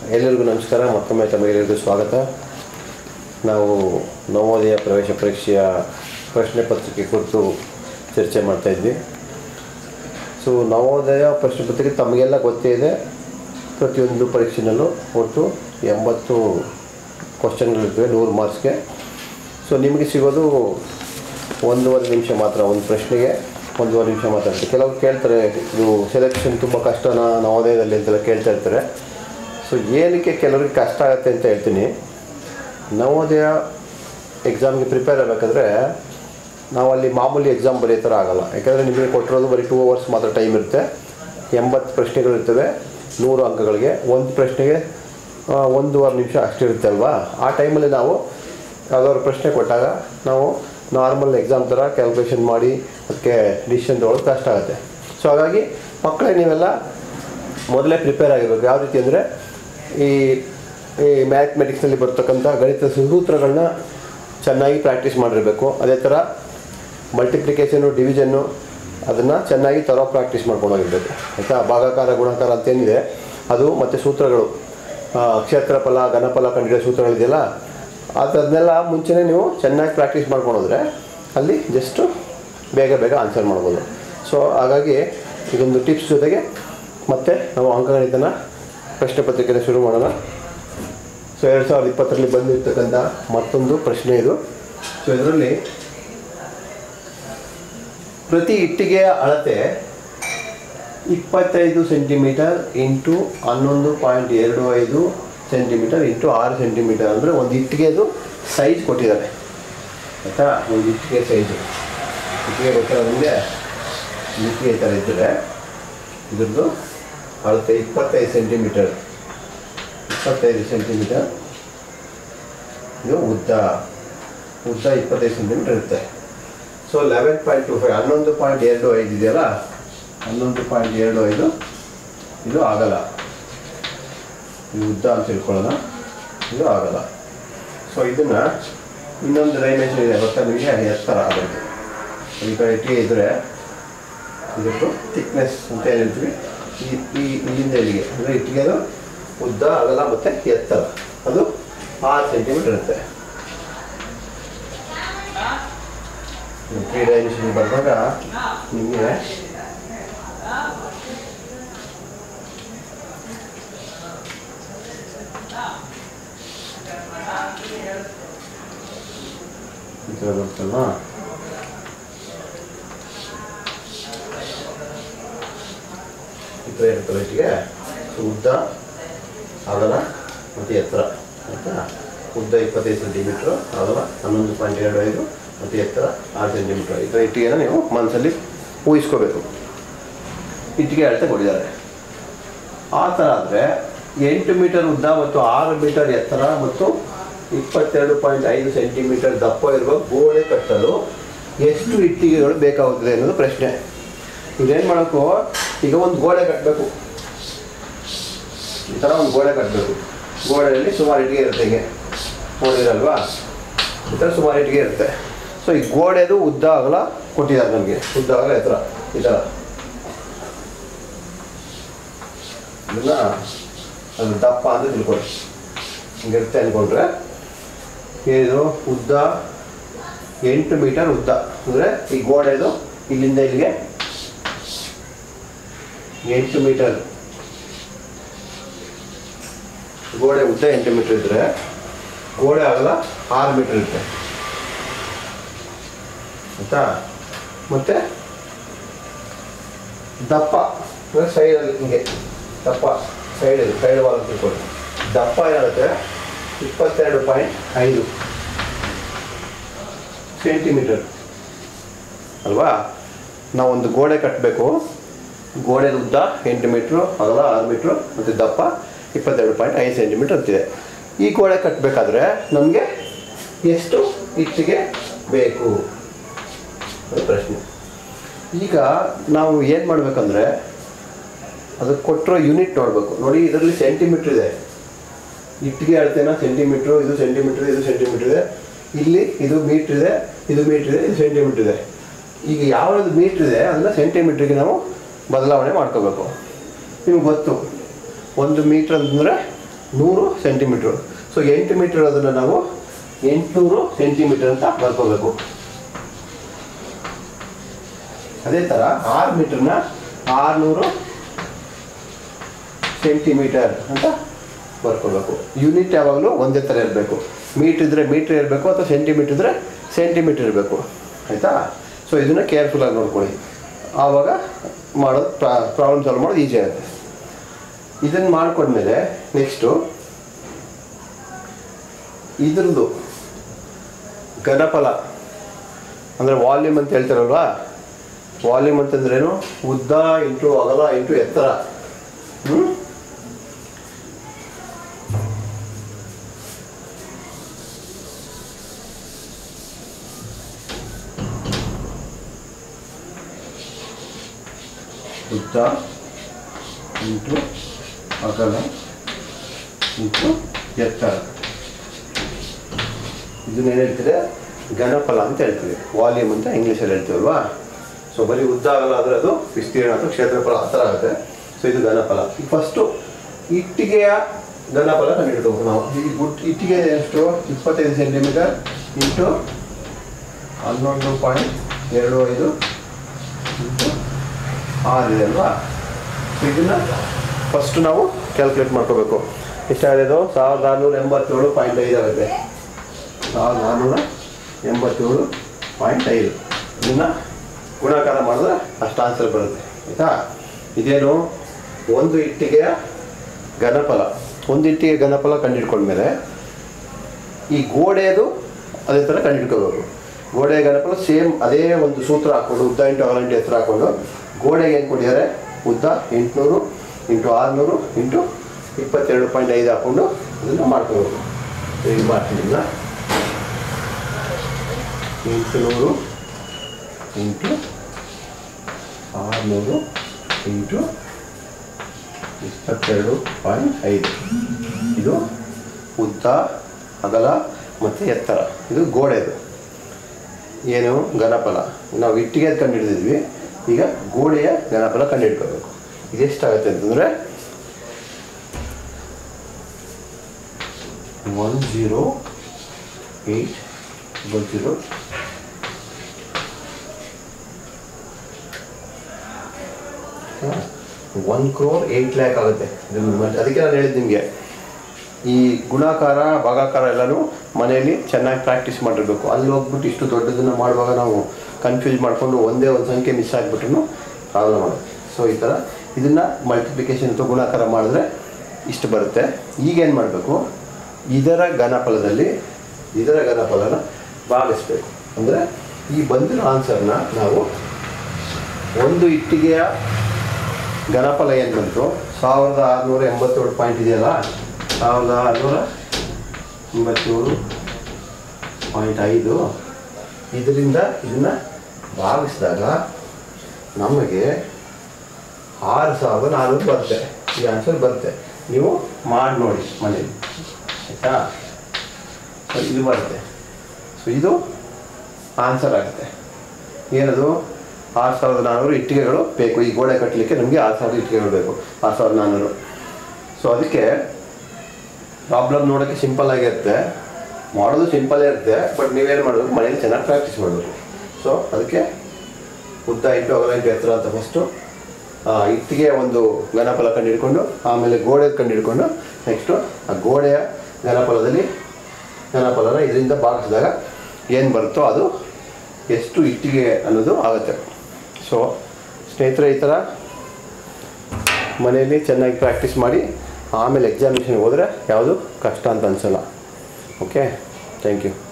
ಎಲ್ಲರಿಗೂ ನಮಸ್ಕಾರ ಮತ್ತೊಮ್ಮೆ ತಮಗೆಲ್ಲರಿಗೂ ಸ್ವಾಗತ ನಾವು ನವೋದಯ ಪ್ರವೇಶ ಪರೀಕ್ಷೆಯ ಪ್ರಶ್ನೆ ಪತ್ರಿಕೆ ಕುರಿತು ಚರ್ಚೆ ಮಾಡ್ತಾ ಇದ್ವಿ ಸೊ ನವೋದಯ ಪ್ರಶ್ನೆ ಪತ್ರಿಕೆ ತಮಗೆಲ್ಲ ಗೊತ್ತೇ ಇದೆ ಪ್ರತಿಯೊಂದು ಪರೀಕ್ಷೆನಲ್ಲೂ ಒಟ್ಟು ಎಂಬತ್ತು ಕ್ವಶನ್ಗಳಿರ್ತವೆ ನೂರು ಮಾರ್ಕ್ಸ್ಗೆ ಸೊ ನಿಮಗೆ ಸಿಗೋದು ಒಂದೂವರೆ ನಿಮಿಷ ಮಾತ್ರ ಒಂದು ಪ್ರಶ್ನೆಗೆ ಒಂದೂವರೆ ನಿಮಿಷ ಮಾತ್ರ ಇರುತ್ತೆ ಕೆಲವರು ಕೇಳ್ತಾರೆ ಇದು ಸೆಲೆಕ್ಷನ್ ತುಂಬ ಕಷ್ಟನಾ ನವೋದಯದಲ್ಲಿ ಅಂತೆಲ್ಲ ಕೇಳ್ತಾ ಇರ್ತಾರೆ ಸೊ ಏನಕ್ಕೆ ಕೆಲವರಿಗೆ ಕಷ್ಟ ಆಗುತ್ತೆ ಅಂತ ಹೇಳ್ತೀನಿ ನವೋದಯ ಎಕ್ಸಾಮ್ಗೆ ಪ್ರಿಪೇರ್ ಆಗಬೇಕಾದ್ರೆ ನಾವು ಅಲ್ಲಿ ಮಾಮೂಲಿ ಎಕ್ಸಾಮ್ ಬರೆಯೋ ಥರ ಆಗಲ್ಲ ಯಾಕಂದರೆ ನಿಮಗೆ ಕೊಟ್ಟಿರೋದು ಬರೀ ಟೂ ಅವರ್ಸ್ ಮಾತ್ರ ಟೈಮ್ ಇರುತ್ತೆ ಎಂಬತ್ತು ಪ್ರಶ್ನೆಗಳಿರ್ತವೆ ನೂರು ಅಂಕಗಳಿಗೆ ಒಂದು ಪ್ರಶ್ನೆಗೆ ಆ, ಒಂದೂವರೆ ನಿಮಿಷ ಅಷ್ಟಿರುತ್ತೆ ಅಲ್ವಾ ಆ ಟೈಮಲ್ಲಿ ನಾವು ಯಾವುದಾದ್ರು ಪ್ರಶ್ನೆ ಕೊಟ್ಟಾಗ ನಾವು ನಾರ್ಮಲ್ ಎಕ್ಸಾಮ್ ಥರ ಕ್ಯಾಲ್ಕುಲೇಷನ್ ಮಾಡಿ ಅದಕ್ಕೆ ಡಿಸಿಷನ್ ತೊಗೊಳ್ಳೋದು ಕಷ್ಟ ಆಗುತ್ತೆ ಸೊ ಹಾಗಾಗಿ ಮಕ್ಕಳೇ ನೀವೆಲ್ಲ ಮೊದಲೇ ಪ್ರಿಪೇರ್ ಆಗಿರಬೇಕು ಯಾವ ರೀತಿ ಅಂದರೆ ಈ ಈ ಮ್ಯಾಥಮೆಟಿಕ್ಸ್ನಲ್ಲಿ ಬರ್ತಕ್ಕಂಥ ಗಣಿತ ಸೂತ್ರಗಳನ್ನ ಚೆನ್ನಾಗಿ ಪ್ರಾಕ್ಟೀಸ್ ಮಾಡಿರಬೇಕು ಅದೇ ಥರ ಮಲ್ಟಿಪ್ಲಿಕೇಶನು ಡಿವಿಷನ್ನು ಅದನ್ನು ಚೆನ್ನಾಗಿ ತರೋ ಪ್ರಾಕ್ಟೀಸ್ ಮಾಡ್ಕೊಂಡು ಹೋಗಿರ್ಬೇಕು ಆಯಿತಾ ಭಾಗಾಕಾರ ಗುಣಾಕಾರ ಅಂತೇನಿದೆ ಅದು ಮತ್ತು ಸೂತ್ರಗಳು ಆ, ಕ್ಷೇತ್ರಫಲ ಘನಫಲ ಕಂಡಿಡಿಯೋ ಸೂತ್ರಗಳಿದೆಯಲ್ಲ ಅದು ಅದನ್ನೆಲ್ಲ ಮುಂಚೆನೇ ನೀವು ಚೆನ್ನಾಗಿ ಪ್ರಾಕ್ಟೀಸ್ ಮಾಡ್ಕೊಂಡು ಹೋದ್ರೆ ಅಲ್ಲಿ ಜಸ್ಟು ಬೇಗ ಬೇಗ ಆನ್ಸರ್ ಮಾಡ್ಬೋದು ಸೊ ಹಾಗಾಗಿ ಇದೊಂದು ಟಿಪ್ಸ್ ಜೊತೆಗೆ ಮತ್ತೆ ನಾವು ಅಂಕಗಣಿತನ ಪ್ರಶ್ನೆ ಪತ್ರಿಕೆನ ಶುರು ಮಾಡೋಣ ಸೊ ಎರಡು ಸಾವಿರದ ಇಪ್ಪತ್ತರಲ್ಲಿ ಬಂದಿರ್ತಕ್ಕಂಥ ಮತ್ತೊಂದು ಪ್ರಶ್ನೆ ಇದು ಸೊ ಇದರಲ್ಲಿ ಪ್ರತಿ ಇಟ್ಟಿಗೆಯ ಅಳತೆ ಇಪ್ಪತ್ತೈದು ಸೆಂಟಿಮೀಟರ್ ಇಂಟು ಹನ್ನೊಂದು ಪಾಯಿಂಟ್ ಎರಡು ಐದು ಸೆಂಟಿಮೀಟರ್ ಇಂಟು ಆರು ಸೆಂಟಿಮೀಟರ್ ಅಂದರೆ ಒಂದು ಇಟ್ಟಿಗೆದು ಸೈಜ್ ಕೊಟ್ಟಿದ್ದಾರೆ ಆಯಿತಾ ಒಂದು ಇಟ್ಟಿಗೆ ಸೈಜು ಇಟ್ಟಿಗೆ ಗೊತ್ತಿರೋ ನಿಮಗೆ ಇಟ್ಟಿಗೆ ಈ ಥರ ಇದ್ದರೆ ಇದ್ರದ್ದು ಅಳತೆ ಇಪ್ಪತ್ತೈದು ಸೆಂಟಿಮೀಟರ್ ಇಪ್ಪತ್ತೈದು ಸೆಂಟಿಮೀಟರ್ ಇದು ಉದ್ದ ಉದ್ದ ಇಪ್ಪತ್ತೈದು ಸೆಂಟಿಮೀಟರ್ ಇರುತ್ತೆ so eleven point two five ಹನ್ನೊಂದು ಪಾಯಿಂಟ್ ಎರಡು ಐದು ಇದೆಯಲ್ಲ ಹನ್ನೊಂದು ಪಾಯಿಂಟ್ ಎರಡು ಐದು ಇದು ಆಗಲ್ಲ ಇದು ಉದ್ದ ಅಂತ ತಿಳ್ಕೊಳ್ಳೋಣ ಇದು ಆಗಲ್ಲ ಸೊ ಇದನ್ನು ಇನ್ನೊಂದು ಡೈಮೆನ್ಷನ್ ಇದೆ ಗೊತ್ತಾ ನಿಮಗೆ ಎತ್ತರ ಆಗುತ್ತೆ ಈ ಕಡೆ ಇಟ್ಟಿಗೆ ಇದ್ದರೆ ಇದಕ್ಕೆ ಥಿಕ್ನೆಸ್ ಅಂತ ಏನು ಹೇಳ್ತೀವಿ ಈ ಈ ಇಲ್ಲಿಂದ ಇಲ್ಲಿಗೆ ಅಂದರೆ ಇಟ್ಟಿಗೆದು ಉದ್ದ ಅಗಲ ಮತ್ತು ಎತ್ತರ ಅದು ಆರು ಸೆಂಟಿಮೀಟರ್ ಇರುತ್ತೆ ತ್ರೀ ಡೈಮೆನ್ಷನ್ ಬಂದಾಗ ನಿಮಗೆ ಈ ಥರ ಬರ್ತಲ್ವಾ ಈ ಥರ ಇರ್ತಲ್ಲ ಇಟ್ಟಿಗೆ ಉದ್ದ ಅಗಲ ಮತ್ತು ಎತ್ತರ ಆಯಿತಾ ಉದ್ದ ಇಪ್ಪತ್ತೈದು ಸೆಂಟಿಮೀಟ್ರು ಅಗಲ ಹನ್ನೊಂದು ಪಾಯಿಂಟ್ ಎರಡು ಐದು ಮತ್ತು ಎತ್ತರ ಆರು ಸೆಂಟಿಮೀಟ್ರ್ ಈ ಥರ ಇಟ್ಟಿಗೆನ ನೀವು ಮನಸ್ಸಲ್ಲಿ ಊಹಿಸ್ಕೋಬೇಕು ಇಟ್ಟಿಗೆ ಅಳತೆ ಕೊಟ್ಟಿದ್ದಾರೆ ಆ ಥರ ಆದರೆ ಎಂಟು ಮೀಟರ್ ಉದ್ದ ಮತ್ತು ಆರು ಮೀಟರ್ ಎತ್ತರ ಮತ್ತು ಇಪ್ಪತ್ತೆರಡು ಪಾಯಿಂಟ್ ಐದು ಸೆಂಟಿಮೀಟರ್ ದಪ್ಪ ಇರುವ ಗೋಡೆ ಕಟ್ಟಲು ಎಷ್ಟು ಇಟ್ಟಿಗೆಗಳು ಬೇಕಾಗುತ್ತದೆ ಅನ್ನೋದು ಪ್ರಶ್ನೆ ಇದೇನು ಮಾಡಬೇಕು ಈಗ ಒಂದು ಗೋಡೆ ಕಟ್ಟಬೇಕು ಈ ಥರ ಒಂದು ಗೋಡೆ ಕಟ್ಟಬೇಕು ಗೋಡೆಯಲ್ಲಿ ಸುಮಾರು ಇಟ್ಟಿಗೆ ಇರುತ್ತೆ ಹಿಂಗೆ ನೋಡಿರಲ್ವಾ ಈ ಥರ ಸುಮಾರು ಇಟ್ಟಿಗೆ ಇರುತ್ತೆ ಸೊ ಈ ಗೋಡೆದು ಉದ್ದ ಅಗಲ ಕೊಟ್ಟಿದ್ದಾರೆ ನಮಗೆ ಉದ್ದ ಅಗಲ ಎತ್ತರ ಈ ಥರ ಇದನ್ನ ಅದು ದಪ್ಪ ಅಂತ ತಿಳ್ಕೊಳ್ಳಿ ಹಿಂಗಿರುತ್ತೆ ಅಂದ್ಕೊಂಡ್ರೆ ಇದು ಉದ್ದ ಎಂಟು ಮೀಟರ್ ಉದ್ದ ಅಂದರೆ ಈ ಗೋಡೆದು ಇಲ್ಲಿಂದ ಇಲ್ಲಿಗೆ ಎಂಟು ಮೀಟರ್ ಗೋಡೆ ಉದ್ದ ಎಂಟು ಮೀಟರ್ ಇದ್ದರೆ ಗೋಡೆ ಆಗಲ್ಲ ಆರು ಮೀಟರ್ ಇರುತ್ತೆ ಆಯಿತಾ ಮತ್ತು ದಪ್ಪ ಅಂದರೆ ಸೈಡಲ್ಲಿ ಹಿಂಗೆ ದಪ್ಪ ಸೈಡಲ್ಲಿ ಸೈಡ್ ವಾಲ್ ಅಂತ ತಿಳ್ಕೊಳ್ಳಿ ದಪ್ಪ ಏನಾಗುತ್ತೆ ಇಪ್ಪತ್ತೆರಡು ಪಾಯಿಂಟ್ ಐದು ಸೆಂಟಿಮೀಟರ್ ಅಲ್ವಾ ನಾವೊಂದು ಗೋಡೆ ಕಟ್ಟಬೇಕು ಗೋಡೆ ಉದ್ದ ಎಂಟು ಮೀಟ್ರು ಅಗಲ ಆರು ಮೀಟ್ರು ಮತ್ತು ದಪ್ಪ ಇಪ್ಪತ್ತೆರಡು ಪಾಯಿಂಟ್ ಐದು ಸೆಂಟಿಮೀಟರ್ ಅಂತಿದೆ ಈ ಗೋಡೆ ಕಟ್ಟಬೇಕಾದ್ರೆ ನಮಗೆ ಎಷ್ಟು ಇಟ್ಟಿಗೆ ಬೇಕು ಅದು ಪ್ರಶ್ನೆ ಈಗ ನಾವು ಏನು ಮಾಡಬೇಕಂದ್ರೆ ಅದಕ್ಕೆ ಕೊಟ್ಟಿರೋ ಯೂನಿಟ್ ನೋಡಬೇಕು ನೋಡಿ ಇದರಲ್ಲಿ ಸೆಂಟಿಮೀಟ್ರ್ ಇದೆ ಇಟ್ಟಿಗೆ ಅಳತೆನ ಸೆಂಟಿಮೀಟ್ರು ಇದು ಸೆಂಟಿಮೀಟ್ರ್ ಇದು ಸೆಂಟಿಮೀಟ್ರ್ ಇದೆ ಇಲ್ಲಿ ಇದು ಮೀಟ್ರ್ ಇದೆ ಇದು ಮೀಟ್ರ್ ಇದೆ ಇದು ಸೆಂಟಿಮೀಟ್ರ್ ಇದೆ ಈಗ ಯಾವ್ದು ಮೀಟ್ರ್ ಇದೆ ಅದನ್ನು ಸೆಂಟಿಮೀಟ್ರಿಗೆ ನಾವು ಬದಲಾವಣೆ ಮಾಡ್ಕೋಬೇಕು ನಿಮ್ಗೆ ಗೊತ್ತು ಒಂದು ಮೀಟ್ರ್ ಅಂತಂದರೆ ನೂರು ಸೆಂಟಿಮೀಟ್ರು ಸೊ ಎಂಟು ಮೀಟರ್ ಅದನ್ನು ನಾವು ಎಂಟುನೂರು ಸೆಂಟಿಮೀಟರ್ ಅಂತ ಬರ್ಕೋಬೇಕು ಅದೇ ಥರ ಆರು ಮೀಟರ್ನ ಆರುನೂರು ಸೆಂಟಿಮೀಟರ್ ಅಂತ ಬರ್ಕೋಬೇಕು ಯೂನಿಟ್ ಯಾವಾಗಲೂ ಒಂದೇ ಥರ ಇರಬೇಕು ಮೀಟ್ರ್ ಇದ್ದರೆ ಮೀಟ್ರ್ ಇರಬೇಕು ಅಥವಾ ಸೆಂಟಿಮೀಟ್ರ್ ಇದ್ದರೆ ಸೆಂಟಿಮೀಟ್ರ್ ಇರಬೇಕು ಆಯಿತಾ ಸೊ ಇದನ್ನು ಕೇರ್ಫುಲ್ಲಾಗಿ ನೋಡ್ಕೊಳ್ಳಿ ಆವಾಗ ಮಾಡೋದು ಪ್ರಾಬ್ಲಮ್ ಸಾಲ್ವ್ ಮಾಡೋದು ಈಸಿ ಆಗುತ್ತೆ ಇದನ್ನು ಮಾಡ್ಕೊಂಡ್ಮೇಲೆ ನೆಕ್ಸ್ಟು ಇದ್ರದ್ದು ಘನಫಲ ಅಂದರೆ ವಾಲ್ಯೂಮ್ ಅಂತ ಹೇಳ್ತಾರಲ್ವಾ ವಾಲ್ಯೂಮ್ ಅಂತಂದ್ರೇನು ಉದ್ದ ಇಂಟು ಅಗಲ ಇಂಟು ಎತ್ತರ ಹ್ಞೂ ಉದ್ದ ಇಂಟು ಅಗಲ ಇಂಟು ಎತ್ತರ ಇದನ್ನೇನು ಹೇಳ್ತೀರಿ ಘನಫಲ ಅಂತ ಹೇಳ್ತೀವಿ ವಾಲ್ಯೂಮ್ ಅಂತ ಇಂಗ್ಲೀಷಲ್ಲಿ ಹೇಳ್ತೀವಲ್ವಾ ಸೊ ಬರೀ ಉದ್ದ ಆಗಲ್ಲ ಆದರೆ ಅದು ವಿಸ್ತೀರ್ಣ ಅಥವಾ ಕ್ಷೇತ್ರಫಲ ಆ ಥರ ಆಗುತ್ತೆ ಸೊ ಇದು ಘನಫಲ ಈಗ ಫಸ್ಟು ಇಟ್ಟಿಗೆಯ ಘನಫಲ ಕಂಡುಹಿಡ್ಬೇಕು ನಾವು ಈ ಗುಟ್ ಇಟ್ಟಿಗೆ ಎಷ್ಟು ಇಪ್ಪತ್ತೈದು ಸೆಂಟಿಮೀಟರ್ ಇಂಟು ಹನ್ನೊಂದು ಪಾಯಿಂಟ್ ಎರಡು ಐದು ಇಂಟು ಆರು ಇದೆ ಅಲ್ವಾ ಸೊ ಇದನ್ನು ಫಸ್ಟು ನಾವು ಕ್ಯಾಲ್ಕುಲೇಟ್ ಮಾಡ್ಕೋಬೇಕು ಎಷ್ಟಾಗಿದೆ ಸಾವಿರದ ಆರುನೂರ ಎಂಬತ್ತೇಳು ಪಾಯಿಂಟ್ ಐದು ಆಗುತ್ತೆ ಸಾವಿರದ ಆರುನೂರ ಎಂಬತ್ತೇಳು ಪಾಯಿಂಟ್ ಐದು ಇದನ್ನು ಗುಣಾಕಾರ ಮಾಡಿದ್ರೆ ಅಷ್ಟು ಆನ್ಸರ್ ಬರುತ್ತೆ ಆಯಿತಾ ಇದೇನು ಒಂದು ಇಟ್ಟಿಗೆಯ ಘನಫಲ ಒಂದು ಇಟ್ಟಿಗೆ ಘನಫಲ ಕಂಡುಹಿಡ್ಕೊಂಡ್ಮೇಲೆ ಈ ಗೋಡೆಯದು ಅದೇ ಥರ ಕಂಡುಹಿಡ್ಕೋಬೇಕು ಗೋಡೆಯ ಘನಫಲ ಸೇಮ್ ಅದೇ ಒಂದು ಸೂತ್ರ ಹಾಕ್ಕೊಂಡು ಉದ್ದ ಇಂಟು ಅಗಲ ಇಂಟು ಎತ್ತರ ಹಾಕ್ಕೊಂಡು ಗೋಡೆಗೆ ಏನು ಕೊಟ್ಟಿದ್ದಾರೆ ಉದ್ದ ಎಂಟುನೂರು ಇಂಟು ಆರುನೂರು ಇಂಟು ಇಪ್ಪತ್ತೆರಡು ಪಾಯಿಂಟ್ ಐದು ಹಾಕ್ಕೊಂಡು ಅದನ್ನು ಮಾಡ್ಕೋಬೇಕು ಈಗ ಮಾಡ್ತೀನಿ ಎಂಟುನೂರು ಇಂಟು ಆರುನೂರು ಇಂಟು ಇಪ್ಪತ್ತೆರಡು ಪಾಯಿಂಟ್ ಐದು ಇದು ಉದ್ದ ಅಗಲ ಮತ್ತು ಎತ್ತರ ಇದು ಗೋಡೆದು ಏನು ಘನಫಲ ನಾವು ಇಟ್ಟಿಗೆ ಕಂಡುಹಿಡಿದಿದ್ವಿ ಈಗ ಗೋಡೆಯ ಘನಫಲ ಕಂಡುಹಿಡ್ಕೋಬೇಕು ಇದೆಷ್ಟಾಗುತ್ತೆ ಅಂತಂದರೆ one zero eight double zero one crore eight lakh ಆಗುತ್ತೆ ಇದು ಮತ್ತೆ ಅದಕ್ಕೆ ನಾನು ಹೇಳಿದ್ದು ನಿಮಗೆ ಈ ಗುಣಾಕಾರ ಭಾಗಾಕಾರ ಎಲ್ಲನೂ ಮನೆಯಲ್ಲಿ ಚೆನ್ನಾಗಿ ಪ್ರಾಕ್ಟೀಸ್ ಮಾಡಿರಬೇಕು ಅಲ್ಲಿ ಹೋಗ್ಬಿಟ್ಟು ಇಷ್ಟು ದೊಡ್ಡದನ್ನು ಮಾಡುವಾಗ ನಾವು ಕನ್ಫ್ಯೂಸ್ ಮಾಡಿಕೊಂಡು ಒಂದೇ ಒಂದು ಸಂಖ್ಯೆ ಮಿಸ್ ಆಗಿಬಿಟ್ರು ಪ್ರಾಬ್ಲಮ್ ಆಗುತ್ತೆ ಸೊ ಈ ಥರ ಇದನ್ನು ಮಲ್ಟಿಪ್ಲಿಕೇಶನ್ ಅಥವಾ ಗುಣಾಕಾರ ಮಾಡಿದ್ರೆ ಇಷ್ಟು ಬರುತ್ತೆ ಈಗೇನು ಮಾಡಬೇಕು ಇದರ ಘನಫಲದಲ್ಲಿ ಇದರ ಘನಫಲನ ಭಾಗಿಸ್ಬೇಕು ಅಂದರೆ ಈ ಬಂದಿರೋ ಆನ್ಸರ್ನ ನಾವು ಒಂದು ಇಟ್ಟಿಗೆಯ ಘನಫಲ ಏನು ಬಂತು ಸಾವಿರದ ಆರುನೂರ ಎಂಬತ್ತೇಳು ಪಾಯಿಂಟ್ ಇದೆಯಲ್ಲ ಸಾವಿರದ ಆರುನೂರ ಎಂಬತ್ತೇಳು ಪಾಯಿಂಟ್ ಐದು ಇದರಿಂದ ಇದನ್ನು ಭಾಗಿಸಿದಾಗ ನಮಗೆ ಆರು ಸಾವಿರದ ನಾನ್ನೂರು ಬರುತ್ತೆ ಈ ಆನ್ಸರ್ ಬರುತ್ತೆ ನೀವು ಮಾಡಿ ನೋಡಿ ಮನೇಲಿ ಆಯಿತಾ ಸೊ ಇದು ಬರುತ್ತೆ ಸೊ ಇದು ಆನ್ಸರ್ ಆಗುತ್ತೆ ಏನದು ಆರು ಸಾವಿರದ ನಾನ್ನೂರು ಇಟ್ಟಿಗೆಗಳು ಬೇಕು ಈ ಗೋಡೆ ಕಟ್ಟಲಿಕ್ಕೆ ನಮಗೆ ಆರು ಸಾವಿರದ ಇಟ್ಟಿಗೆಗಳು ಬೇಕು ಆರು ಸಾವಿರದ ನಾನ್ನೂರು ಸೊ ಅದಕ್ಕೆ ಪ್ರಾಬ್ಲಮ್ ನೋಡೋಕ್ಕೆ ಸಿಂಪಲ್ ಆಗಿರುತ್ತೆ ಮಾಡೋದು ಸಿಂಪಲ್ಲೇ ಇರುತ್ತೆ ಬಟ್ ನೀವೇನು ಮಾಡಬೇಕು ಮನೇಲಿ ಚೆನ್ನಾಗಿ ಪ್ರಾಕ್ಟೀಸ್ ಮಾಡಬೇಕು ಸೊ ಅದಕ್ಕೆ ಉದ್ದ ಇಂಟು ಅಗಲ ಇಂಟು ಎತ್ತರ ಅಂತ ಫಸ್ಟು ಇಟ್ಟಿಗೆ ಒಂದು ಘನಫಲ ಕಂಡುಹಿಡ್ಕೊಂಡು ಆಮೇಲೆ ಗೋಡೆ ಕಂಡುಹಿಡ್ಕೊಂಡು ನೆಕ್ಸ್ಟು ಆ ಗೋಡೆಯ ಘನಫಲದಲ್ಲಿ ಘನಫಲನ ಇದರಿಂದ ಭಾಗಿಸಿದಾಗ ಏನು ಬರುತ್ತೋ ಅದು ಎಷ್ಟು ಇಟ್ಟಿಗೆ ಅನ್ನೋದು ಆಗುತ್ತೆ ಸೊ ಸ್ನೇಹಿತರೆ ಈ ಥರ ಮನೆಯಲ್ಲಿ ಚೆನ್ನಾಗಿ ಪ್ರಾಕ್ಟೀಸ್ ಮಾಡಿ ಆಮೇಲೆ ಎಕ್ಸಾಮಿನೇಷನ್ಗೆ ಹೋದರೆ ಯಾವುದು ಕಷ್ಟ ಅಂತ ಅನಿಸಲ್ಲ ಓಕೆ ಥ್ಯಾಂಕ್ ಯು